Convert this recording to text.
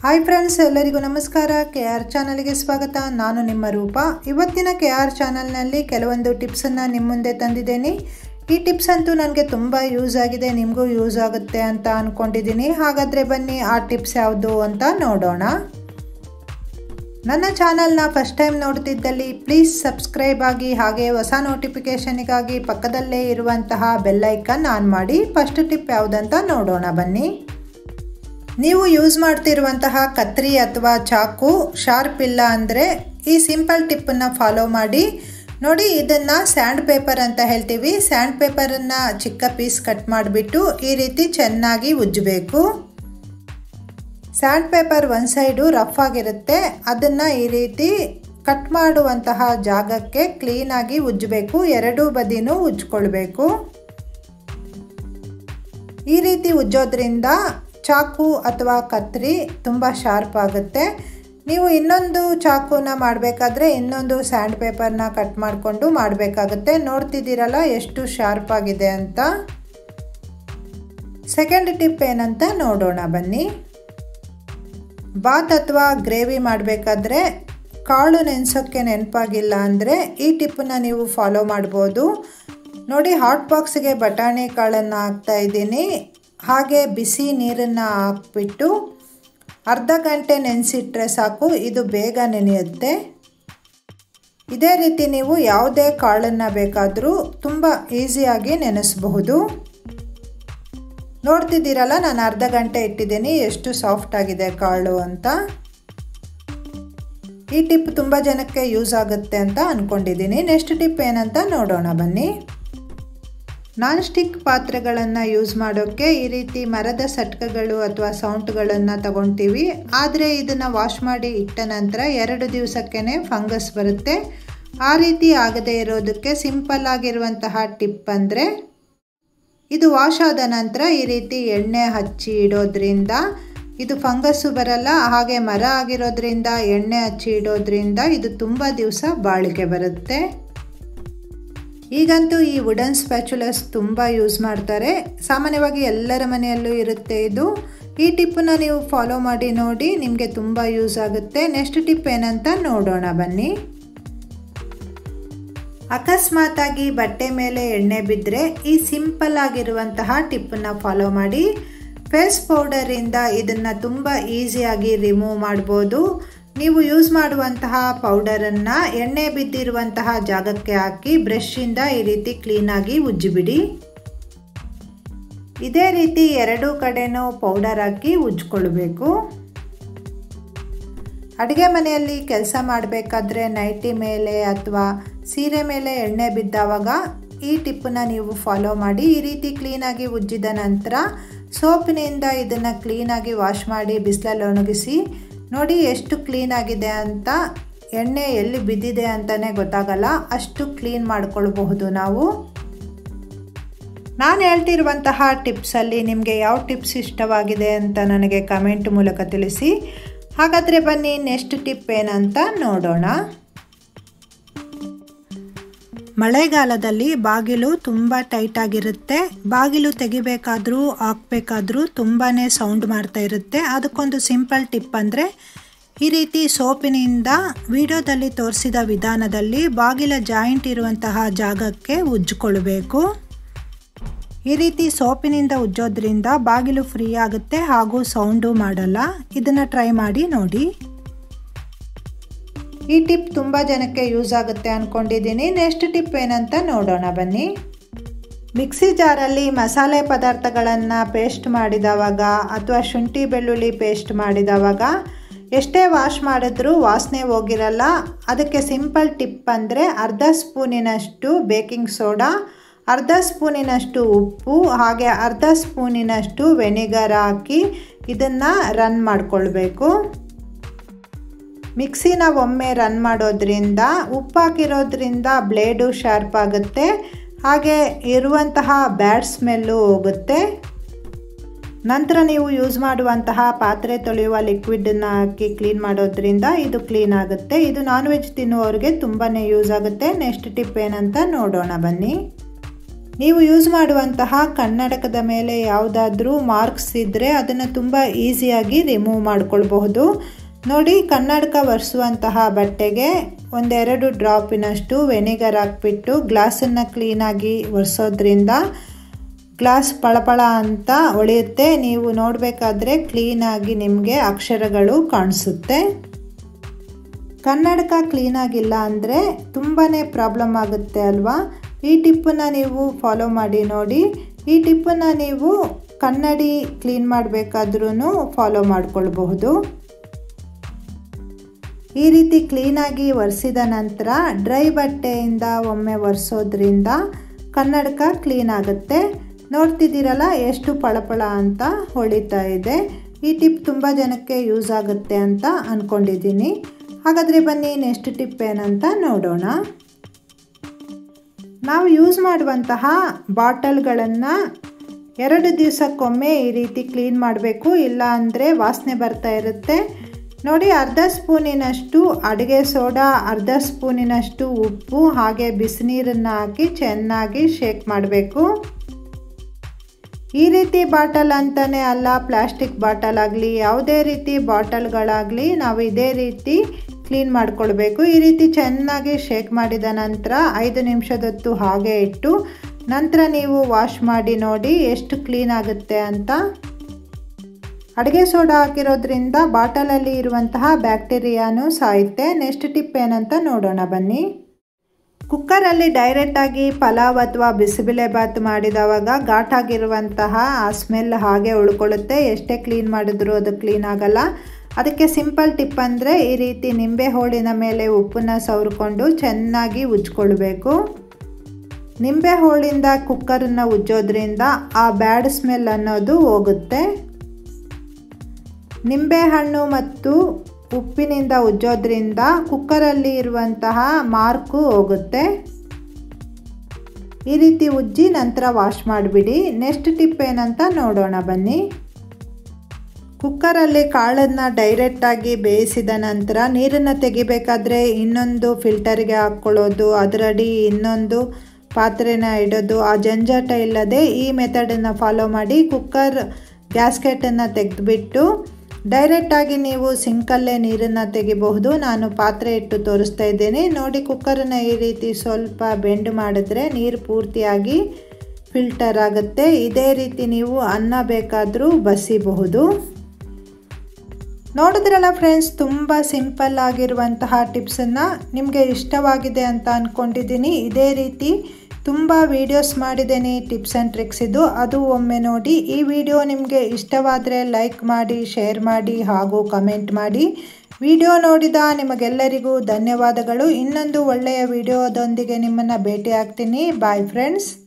hi friends ಎಲ್ಲರಿಗೂ ನಮಸ್ಕಾರ K R ಚಾನಲ್ಗೆ ಸ್ವಾಗತ ನಾನು ನಿಮ್ಮ ರೂಪ ಇವತ್ತಿನ ಕೆ ಆರ್ ಚಾನಲ್ನಲ್ಲಿ ಕೆಲವೊಂದು ಟಿಪ್ಸನ್ನು ನಿಮ್ಮ ಮುಂದೆ ತಂದಿದ್ದೇನೆ ಈ ಟಿಪ್ಸ್ ಅಂತೂ ನನಗೆ ತುಂಬ ಯೂಸ್ ಆಗಿದೆ ನಿಮಗೂ ಯೂಸ್ ಆಗುತ್ತೆ ಅಂತ ಅಂದ್ಕೊಂಡಿದ್ದೀನಿ ಹಾಗಾದರೆ ಬನ್ನಿ ಆ ಟಿಪ್ಸ್ ಯಾವುದು ಅಂತ ನೋಡೋಣ ನನ್ನ ಚಾನಲ್ನ ಫಸ್ಟ್ ಟೈಮ್ ನೋಡ್ತಿದ್ದಲ್ಲಿ ಪ್ಲೀಸ್ ಸಬ್ಸ್ಕ್ರೈಬ್ ಆಗಿ ಹಾಗೆ ಹೊಸ ನೋಟಿಫಿಕೇಷನಿಗಾಗಿ ಪಕ್ಕದಲ್ಲೇ ಇರುವಂತಹ ಬೆಲ್ಲೈಕನ್ ಆನ್ ಮಾಡಿ ಫಸ್ಟ್ ಟಿಪ್ ಯಾವುದಂತ ನೋಡೋಣ ಬನ್ನಿ ನೀವು ಯೂಸ್ ಮಾಡ್ತಿರುವಂತಹ ಕತ್ರಿ ಅಥವಾ ಚಾಕು ಶಾರ್ಪ್ ಇಲ್ಲ ಅಂದರೆ ಈ ಸಿಂಪಲ್ ಟಿಪ್ಪನ್ನು ಫಾಲೋ ಮಾಡಿ ನೋಡಿ ಇದನ್ನು ಸ್ಯಾಂಡ್ ಪೇಪರ್ ಅಂತ ಹೇಳ್ತೀವಿ ಸ್ಯಾಂಡ್ ಪೇಪರನ್ನು ಚಿಕ್ಕ ಪೀಸ್ ಕಟ್ ಮಾಡಿಬಿಟ್ಟು ಈ ರೀತಿ ಚೆನ್ನಾಗಿ ಉಜ್ಜಬೇಕು ಸ್ಯಾಂಡ್ ಪೇಪರ್ ಒಂದು ಸೈಡು ರಫ್ ಆಗಿರುತ್ತೆ ಅದನ್ನು ಈ ರೀತಿ ಕಟ್ ಮಾಡುವಂತಹ ಜಾಗಕ್ಕೆ ಕ್ಲೀನಾಗಿ ಉಜ್ಜಬೇಕು ಎರಡೂ ಬದಿನೂ ಉಜ್ಕೊಳ್ಬೇಕು ಈ ರೀತಿ ಉಜ್ಜೋದ್ರಿಂದ ಚಾಕು ಅಥವಾ ಕತ್ರಿ ತುಂಬ ಶಾರ್ಪ್ ಆಗುತ್ತೆ ನೀವು ಇನ್ನೊಂದು ಚಾಕುನ ಮಾಡಬೇಕಾದ್ರೆ ಇನ್ನೊಂದು ಸ್ಯಾಂಡ್ ಪೇಪರ್ನ ಕಟ್ ಮಾಡಿಕೊಂಡು ಮಾಡಬೇಕಾಗುತ್ತೆ ನೋಡ್ತಿದ್ದೀರಲ್ಲ ಎಷ್ಟು ಶಾರ್ಪ್ ಆಗಿದೆ ಅಂತ ಸೆಕೆಂಡ್ ಟಿಪ್ ಏನಂತ ನೋಡೋಣ ಬನ್ನಿ ಬಾತ್ ಅಥವಾ ಗ್ರೇವಿ ಮಾಡಬೇಕಾದ್ರೆ ಕಾಳು ನೆನೆಸೋಕ್ಕೆ ನೆನಪಾಗಿಲ್ಲ ಅಂದರೆ ಈ ಟಿಪ್ಪನ್ನ ನೀವು ಫಾಲೋ ಮಾಡ್ಬೋದು ನೋಡಿ ಹಾಟ್ ಬಾಕ್ಸ್ಗೆ ಬಟಾಣಿ ಕಾಳನ್ನು ಹಾಕ್ತಾ ಇದ್ದೀನಿ ಹಾಗೆ ಬಿಸಿ ನೀರನ್ನು ಹಾಕ್ಬಿಟ್ಟು ಅರ್ಧ ಗಂಟೆ ನೆನೆಸಿಟ್ರೆ ಸಾಕು ಇದು ಬೇಗ ನೆನೆಯುತ್ತೆ ಇದೇ ರೀತಿ ನೀವು ಯಾವುದೇ ಕಾಳನ್ನು ಬೇಕಾದರೂ ತುಂಬ ಈಸಿಯಾಗಿ ನೆನೆಸಬಹುದು ನೋಡ್ತಿದ್ದೀರಲ್ಲ ನಾನು ಅರ್ಧ ಗಂಟೆ ಇಟ್ಟಿದ್ದೀನಿ ಎಷ್ಟು ಸಾಫ್ಟ್ ಆಗಿದೆ ಕಾಳು ಅಂತ ಈ ಟಿಪ್ ತುಂಬ ಜನಕ್ಕೆ ಯೂಸ್ ಆಗುತ್ತೆ ಅಂತ ಅಂದ್ಕೊಂಡಿದ್ದೀನಿ ನೆಕ್ಸ್ಟ್ ಟಿಪ್ ಏನಂತ ನೋಡೋಣ ಬನ್ನಿ ನಾನ್ ಸ್ಟಿಕ್ ಪಾತ್ರೆಗಳನ್ನು ಯೂಸ್ ಮಾಡೋಕ್ಕೆ ಈ ರೀತಿ ಮರದ ಸಟ್ಕಗಳು ಅಥವಾ ಸೌಂಟ್ಗಳನ್ನು ತಗೊಳ್ತೀವಿ ಆದರೆ ಇದನ್ನು ವಾಶ್ ಮಾಡಿ ಇಟ್ಟ ನಂತರ ಎರಡು ದಿವಸಕ್ಕೇ ಫಂಗಸ್ ಬರುತ್ತೆ ಆ ರೀತಿ ಆಗದೇ ಇರೋದಕ್ಕೆ ಸಿಂಪಲ್ ಆಗಿರುವಂತಹ ಟಿಪ್ ಅಂದರೆ ಇದು ವಾಶ್ ಆದ ನಂತರ ಈ ರೀತಿ ಎಣ್ಣೆ ಹಚ್ಚಿ ಇಡೋದ್ರಿಂದ ಇದು ಫಂಗಸ್ಸು ಬರಲ್ಲ ಹಾಗೆ ಮರ ಆಗಿರೋದ್ರಿಂದ ಎಣ್ಣೆ ಹಚ್ಚಿ ಇಡೋದ್ರಿಂದ ಇದು ತುಂಬ ದಿವಸ ಬಾಳಿಕೆ ಬರುತ್ತೆ ಈಗಂತೂ ಈ ವುಡನ್ ಸ್ಪ್ಯಾಚುಲಸ್ ತುಂಬ ಯೂಸ್ ಮಾಡ್ತಾರೆ ಸಾಮಾನ್ಯವಾಗಿ ಎಲ್ಲರ ಮನೆಯಲ್ಲೂ ಇರುತ್ತೆ ಇದು ಈ ಟಿಪ್ಪನ್ನ ನೀವು ಫಾಲೋ ಮಾಡಿ ನೋಡಿ ನಿಮಗೆ ತುಂಬ ಯೂಸ್ ಆಗುತ್ತೆ ನೆಕ್ಸ್ಟ್ ಟಿಪ್ ಏನಂತ ನೋಡೋಣ ಬನ್ನಿ ಅಕಸ್ಮಾತಾಗಿ ಬಟ್ಟೆ ಮೇಲೆ ಎಣ್ಣೆ ಬಿದ್ದರೆ ಈ ಸಿಂಪಲ್ ಆಗಿರುವಂತಹ ಟಿಪ್ಪನ್ನು ಫಾಲೋ ಮಾಡಿ ಫೇಸ್ ಪೌಡರಿಂದ ಇದನ್ನು ತುಂಬ ಈಸಿಯಾಗಿ ರಿಮೂವ್ ಮಾಡ್ಬೋದು ನೀವು ಯೂಸ್ ಮಾಡುವಂತಹ ಪೌಡರನ್ನು ಎಣ್ಣೆ ಬಿದ್ದಿರುವಂತಹ ಜಾಗಕ್ಕೆ ಹಾಕಿ ಬ್ರಷಿಂದ ಈ ರೀತಿ ಕ್ಲೀನಾಗಿ ಉಜ್ಜಿಬಿಡಿ ಇದೇ ರೀತಿ ಎರಡೂ ಕಡೆನೂ ಪೌಡರ್ ಹಾಕಿ ಉಜ್ಕೊಳ್ಬೇಕು ಅಡುಗೆ ಮನೆಯಲ್ಲಿ ಕೆಲಸ ಮಾಡಬೇಕಾದ್ರೆ ನೈಟಿ ಮೇಲೆ ಅಥವಾ ಸೀರೆ ಮೇಲೆ ಎಣ್ಣೆ ಬಿದ್ದಾವಾಗ ಈ ಟಿಪ್ಪನ್ನ ನೀವು ಫಾಲೋ ಮಾಡಿ ಈ ರೀತಿ ಕ್ಲೀನಾಗಿ ಉಜ್ಜಿದ ನಂತರ ಸೋಪಿನಿಂದ ಇದನ್ನು ಕ್ಲೀನಾಗಿ ವಾಶ್ ಮಾಡಿ ಬಿಸಿಲಲ್ಲಿ ಒಣಗಿಸಿ ನೋಡಿ ಎಷ್ಟು ಕ್ಲೀನಾಗಿದೆ ಅಂತ ಎಣ್ಣೆ ಎಲ್ಲಿ ಬಿದ್ದಿದೆ ಅಂತಲೇ ಗೊತ್ತಾಗಲ್ಲ ಅಷ್ಟು ಕ್ಲೀನ್ ಮಾಡ್ಕೊಳ್ಬಹುದು ನಾವು ನಾನು ಹೇಳ್ತಿರುವಂತಹ ಟಿಪ್ಸಲ್ಲಿ ನಿಮಗೆ ಯಾವ ಟಿಪ್ಸ್ ಇಷ್ಟವಾಗಿದೆ ಅಂತ ನನಗೆ ಕಮೆಂಟ್ ಮೂಲಕ ತಿಳಿಸಿ ಹಾಗಾದರೆ ಬನ್ನಿ ನೆಕ್ಸ್ಟ್ ಟಿಪ್ ಏನಂತ ನೋಡೋಣ ಮಳೆಗಾಲದಲ್ಲಿ ಬಾಗಿಲು ತುಂಬ ಟೈಟ್ ಆಗಿರುತ್ತೆ ಬಾಗಿಲು ತೆಗಿಬೇಕಾದ್ರೂ ಹಾಕ್ಬೇಕಾದ್ರೂ ತುಂಬಾ ಸೌಂಡ್ ಮಾಡ್ತಾ ಇರುತ್ತೆ ಅದಕ್ಕೊಂದು ಸಿಂಪಲ್ ಟಿಪ್ ಅಂದರೆ ಈ ರೀತಿ ಸೋಪಿನಿಂದ ವಿಡಿಯೋದಲ್ಲಿ ತೋರಿಸಿದ ವಿಧಾನದಲ್ಲಿ ಬಾಗಿಲ ಜಾಯಿಂಟ್ ಇರುವಂತಹ ಜಾಗಕ್ಕೆ ಉಜ್ಜಿಕೊಳ್ಬೇಕು ಈ ರೀತಿ ಸೋಪಿನಿಂದ ಉಜ್ಜೋದ್ರಿಂದ ಬಾಗಿಲು ಫ್ರೀ ಆಗುತ್ತೆ ಹಾಗೂ ಸೌಂಡು ಮಾಡಲ್ಲ ಇದನ್ನು ಟ್ರೈ ಮಾಡಿ ನೋಡಿ ಈ ಟಿಪ್ ತುಂಬ ಜನಕ್ಕೆ ಯೂಸ್ ಆಗುತ್ತೆ ಅಂದ್ಕೊಂಡಿದ್ದೀನಿ ನೆಕ್ಸ್ಟ್ ಟಿಪ್ ಏನಂತ ನೋಡೋಣ ಬನ್ನಿ ಮಿಕ್ಸಿ ಜಾರಲ್ಲಿ ಮಸಾಲೆ ಪದಾರ್ಥಗಳನ್ನು ಪೇಸ್ಟ್ ಮಾಡಿದವಾಗ ಅಥವಾ ಶುಂಠಿ ಬೆಳ್ಳುಳ್ಳಿ ಪೇಸ್ಟ್ ಮಾಡಿದವಾಗ ಎಷ್ಟೇ ವಾಶ್ ಮಾಡಿದ್ರೂ ವಾಸನೆ ಹೋಗಿರಲ್ಲ ಅದಕ್ಕೆ ಸಿಂಪಲ್ ಟಿಪ್ ಅಂದರೆ ಅರ್ಧ ಸ್ಪೂನಿನಷ್ಟು ಬೇಕಿಂಗ್ ಸೋಡಾ ಅರ್ಧ ಸ್ಪೂನಿನಷ್ಟು ಉಪ್ಪು ಹಾಗೆ ಅರ್ಧ ಸ್ಪೂನಿನಷ್ಟು ವೆನಿಗರ್ ಹಾಕಿ ಇದನ್ನು ರನ್ ಮಾಡಿಕೊಳ್ಬೇಕು ಮಿಕ್ಸಿನ ಒಮ್ಮೆ ರನ್ ಮಾಡೋದ್ರಿಂದ ಉಪ್ಪು ಹಾಕಿರೋದ್ರಿಂದ ಬ್ಲೇಡು ಶಾರ್ಪ್ ಆಗುತ್ತೆ ಹಾಗೆ ಇರುವಂತಹ ಬ್ಯಾಡ್ ಸ್ಮೆಲ್ಲು ಹೋಗುತ್ತೆ ನಂತರ ನೀವು ಯೂಸ್ ಮಾಡುವಂತಹ ಪಾತ್ರೆ ತೊಳೆಯುವ ಲಿಕ್ವಿಡನ್ನು ಹಾಕಿ ಕ್ಲೀನ್ ಮಾಡೋದ್ರಿಂದ ಇದು ಕ್ಲೀನ್ ಆಗುತ್ತೆ ಇದು ನಾನ್ ವೆಜ್ ತಿನ್ನುವವ್ರಿಗೆ ತುಂಬಾ ಯೂಸ್ ಆಗುತ್ತೆ ನೆಕ್ಸ್ಟ್ ಟಿಪ್ ಏನಂತ ನೋಡೋಣ ಬನ್ನಿ ನೀವು ಯೂಸ್ ಮಾಡುವಂತಹ ಕನ್ನಡಕದ ಮೇಲೆ ಯಾವುದಾದ್ರೂ ಮಾರ್ಕ್ಸ್ ಇದ್ದರೆ ಅದನ್ನು ತುಂಬ ಈಸಿಯಾಗಿ ರಿಮೂವ್ ಮಾಡ್ಕೊಳ್ಬಹುದು ನೋಡಿ ಕನ್ನಡಕ ಒರೆಸುವಂತಹ ಬಟ್ಟೆಗೆ ಒಂದೆರಡು ಡ್ರಾಪಿನಷ್ಟು ವೆನಿಗರ್ ಹಾಕ್ಬಿಟ್ಟು ಗ್ಲಾಸನ್ನು ಕ್ಲೀನಾಗಿ ಒರೆಸೋದ್ರಿಂದ ಗ್ಲಾಸ್ ಪಳಪಳ ಅಂತ ಹೊಳೆಯುತ್ತೆ ನೀವು ನೋಡಬೇಕಾದ್ರೆ ಕ್ಲೀನಾಗಿ ನಿಮಗೆ ಅಕ್ಷರಗಳು ಕಾಣಿಸುತ್ತೆ ಕನ್ನಡಕ ಕ್ಲೀನಾಗಿಲ್ಲ ಅಂದರೆ ತುಂಬಾ ಪ್ರಾಬ್ಲಮ್ ಆಗುತ್ತೆ ಅಲ್ವಾ ಈ ಟಿಪ್ಪನ್ನು ನೀವು ಫಾಲೋ ಮಾಡಿ ನೋಡಿ ಈ ಟಿಪ್ಪನ್ನು ನೀವು ಕನ್ನಡಿ ಕ್ಲೀನ್ ಮಾಡಬೇಕಾದ್ರೂ ಫಾಲೋ ಮಾಡಿಕೊಳ್ಬಹುದು ಈ ರೀತಿ ಕ್ಲೀನಾಗಿ ಒರೆಸಿದ ನಂತರ ಡ್ರೈ ಬಟ್ಟೆಯಿಂದ ಒಮ್ಮೆ ಒರೆಸೋದ್ರಿಂದ ಕನ್ನಡಕ ಕ್ಲೀನ್ ಆಗುತ್ತೆ ನೋಡ್ತಿದ್ದೀರಲ್ಲ ಎಷ್ಟು ಪಳಪಳ ಅಂತ ಹೊಳಿತಾ ಇದೆ ಈ ಟಿಪ್ ತುಂಬ ಜನಕ್ಕೆ ಯೂಸ್ ಆಗುತ್ತೆ ಅಂತ ಅಂದ್ಕೊಂಡಿದ್ದೀನಿ ಹಾಗಾದರೆ ಬನ್ನಿ ನೆಕ್ಸ್ಟ್ ಟಿಪ್ ಏನಂತ ನೋಡೋಣ ನಾವು ಯೂಸ್ ಮಾಡುವಂತಹ ಬಾಟಲ್ಗಳನ್ನು ಎರಡು ದಿವಸಕ್ಕೊಮ್ಮೆ ಈ ರೀತಿ ಕ್ಲೀನ್ ಮಾಡಬೇಕು ಇಲ್ಲ ಅಂದರೆ ವಾಸನೆ ಬರ್ತಾ ಇರುತ್ತೆ ನೋಡಿ ಅರ್ಧ ಸ್ಪೂನಿನಷ್ಟು ಅಡುಗೆ ಸೋಡಾ ಅರ್ಧ ಸ್ಪೂನಿನಷ್ಟು ಉಪ್ಪು ಹಾಗೆ ಬಿಸಿನೀರನ್ನು ಹಾಕಿ ಚೆನ್ನಾಗಿ ಶೇಕ್ ಮಾಡಬೇಕು ಈ ರೀತಿ ಬಾಟಲ್ ಅಂತಲೇ ಅಲ್ಲ ಪ್ಲಾಸ್ಟಿಕ್ ಬಾಟಲ್ ಆಗಲಿ ಯಾವುದೇ ರೀತಿ ಬಾಟಲ್ಗಳಾಗಲಿ ನಾವು ಇದೇ ರೀತಿ ಕ್ಲೀನ್ ಮಾಡ್ಕೊಳ್ಬೇಕು ಈ ರೀತಿ ಚೆನ್ನಾಗಿ ಶೇಕ್ ಮಾಡಿದ ನಂತರ ಐದು ನಿಮಿಷದೊತ್ತು ಹಾಗೆ ಇಟ್ಟು ನಂತರ ನೀವು ವಾಶ್ ಮಾಡಿ ನೋಡಿ ಎಷ್ಟು ಕ್ಲೀನ್ ಆಗುತ್ತೆ ಅಂತ ಅಡುಗೆ ಸೋಡಾ ಹಾಕಿರೋದ್ರಿಂದ ಬಾಟಲಲ್ಲಿ ಇರುವಂತಹ ಬ್ಯಾಕ್ಟೀರಿಯಾನು ಸಾಯುತ್ತೆ ನೆಕ್ಸ್ಟ್ ಟಿಪ್ ಏನಂತ ನೋಡೋಣ ಬನ್ನಿ ಕುಕ್ಕರಲ್ಲಿ ಡೈರೆಕ್ಟಾಗಿ ಪಲಾವ್ ಅಥವಾ ಬಿಸಿಬೇಳೆಭಾತ್ ಮಾಡಿದವಾಗ ಘಾಟಾಗಿರುವಂತಹ ಆ ಸ್ಮೆಲ್ ಹಾಗೆ ಉಳ್ಕೊಳ್ಳುತ್ತೆ ಎಷ್ಟೇ ಕ್ಲೀನ್ ಮಾಡಿದ್ರೂ ಅದು ಕ್ಲೀನ್ ಆಗಲ್ಲ ಅದಕ್ಕೆ ಸಿಂಪಲ್ ಟಿಪ್ ಅಂದರೆ ಈ ರೀತಿ ನಿಂಬೆ ಹೋಳಿನ ಮೇಲೆ ಉಪ್ಪನ್ನು ಸವರ್ಕೊಂಡು ಚೆನ್ನಾಗಿ ಉಜ್ಕೊಳ್ಬೇಕು ನಿಂಬೆ ಹೋಳಿಂದ ಕುಕ್ಕರನ್ನು ಉಜ್ಜೋದ್ರಿಂದ ಆ ಬ್ಯಾಡ್ ಸ್ಮೆಲ್ ಅನ್ನೋದು ಹೋಗುತ್ತೆ ನಿಂಬೆಹಣ್ಣು ಮತ್ತು ಉಪ್ಪಿನಿಂದ ಉಜ್ಜೋದ್ರಿಂದ ಕುಕ್ಕರಲ್ಲಿ ಇರುವಂತಹ ಮಾರ್ಕು ಹೋಗುತ್ತೆ ಈ ರೀತಿ ಉಜ್ಜಿ ನಂತರ ವಾಶ್ ಮಾಡಿಬಿಡಿ ನೆಕ್ಸ್ಟ್ ಟಿಪ್ ಏನಂತ ನೋಡೋಣ ಬನ್ನಿ ಕುಕ್ಕರಲ್ಲಿ ಕಾಳನ್ನು ಡೈರೆಕ್ಟಾಗಿ ಬೇಯಿಸಿದ ನಂತರ ನೀರನ್ನು ತೆಗಿಬೇಕಾದ್ರೆ ಇನ್ನೊಂದು ಫಿಲ್ಟರ್ಗೆ ಹಾಕ್ಕೊಳ್ಳೋದು ಅದರಡಿ ಇನ್ನೊಂದು ಪಾತ್ರೆನ ಇಡೋದು ಆ ಜಂಜಾಟ ಇಲ್ಲದೆ ಈ ಮೆಥಡನ್ನು ಫಾಲೋ ಮಾಡಿ ಕುಕ್ಕರ್ ಗ್ಯಾಸ್ಕೆಟನ್ನು ತೆಗೆದುಬಿಟ್ಟು ಡೈರೆಕ್ಟಾಗಿ ನೀವು ಸಿಂಕಲ್ಲೇ ನೀರನ್ನು ತೆಗಿಬಹುದು ನಾನು ಪಾತ್ರೆ ಇಟ್ಟು ತೋರಿಸ್ತಾ ಇದ್ದೇನೆ ನೋಡಿ ಕುಕ್ಕರನ್ನು ಈ ರೀತಿ ಸ್ವಲ್ಪ ಬೆಂಡ್ ಮಾಡಿದ್ರೆ ನೀರು ಪೂರ್ತಿಯಾಗಿ ಫಿಲ್ಟರ್ ಆಗುತ್ತೆ ಇದೇ ರೀತಿ ನೀವು ಅನ್ನ ಬೇಕಾದರೂ ಬಸಿಬಹುದು ನೋಡಿದ್ರಲ್ಲ ಫ್ರೆಂಡ್ಸ್ ತುಂಬ ಸಿಂಪಲ್ ಆಗಿರುವಂತಹ ಟಿಪ್ಸನ್ನು ನಿಮಗೆ ಇಷ್ಟವಾಗಿದೆ ಅಂತ ಅಂದ್ಕೊಂಡಿದ್ದೀನಿ ಇದೇ ರೀತಿ ತುಂಬ ವೀಡಿಯೋಸ್ ಮಾಡಿದ್ದೇನೆ ಟಿಪ್ಸ್ ಆ್ಯಂಡ್ ಟ್ರಿಕ್ಸ್ ಇದು ಅದು ಒಮ್ಮೆ ನೋಡಿ ಈ ವಿಡಿಯೋ ನಿಮಗೆ ಇಷ್ಟವಾದರೆ ಲೈಕ್ ಮಾಡಿ ಶೇರ್ ಮಾಡಿ ಹಾಗೂ ಕಮೆಂಟ್ ಮಾಡಿ ವಿಡಿಯೋ ನೋಡಿದ ನಿಮಗೆಲ್ಲರಿಗೂ ಧನ್ಯವಾದಗಳು ಇನ್ನೊಂದು ಒಳ್ಳೆಯ ವಿಡಿಯೋದೊಂದಿಗೆ ನಿಮ್ಮನ್ನು ಭೇಟಿ ಆಗ್ತೀನಿ ಬಾಯ್ ಫ್ರೆಂಡ್ಸ್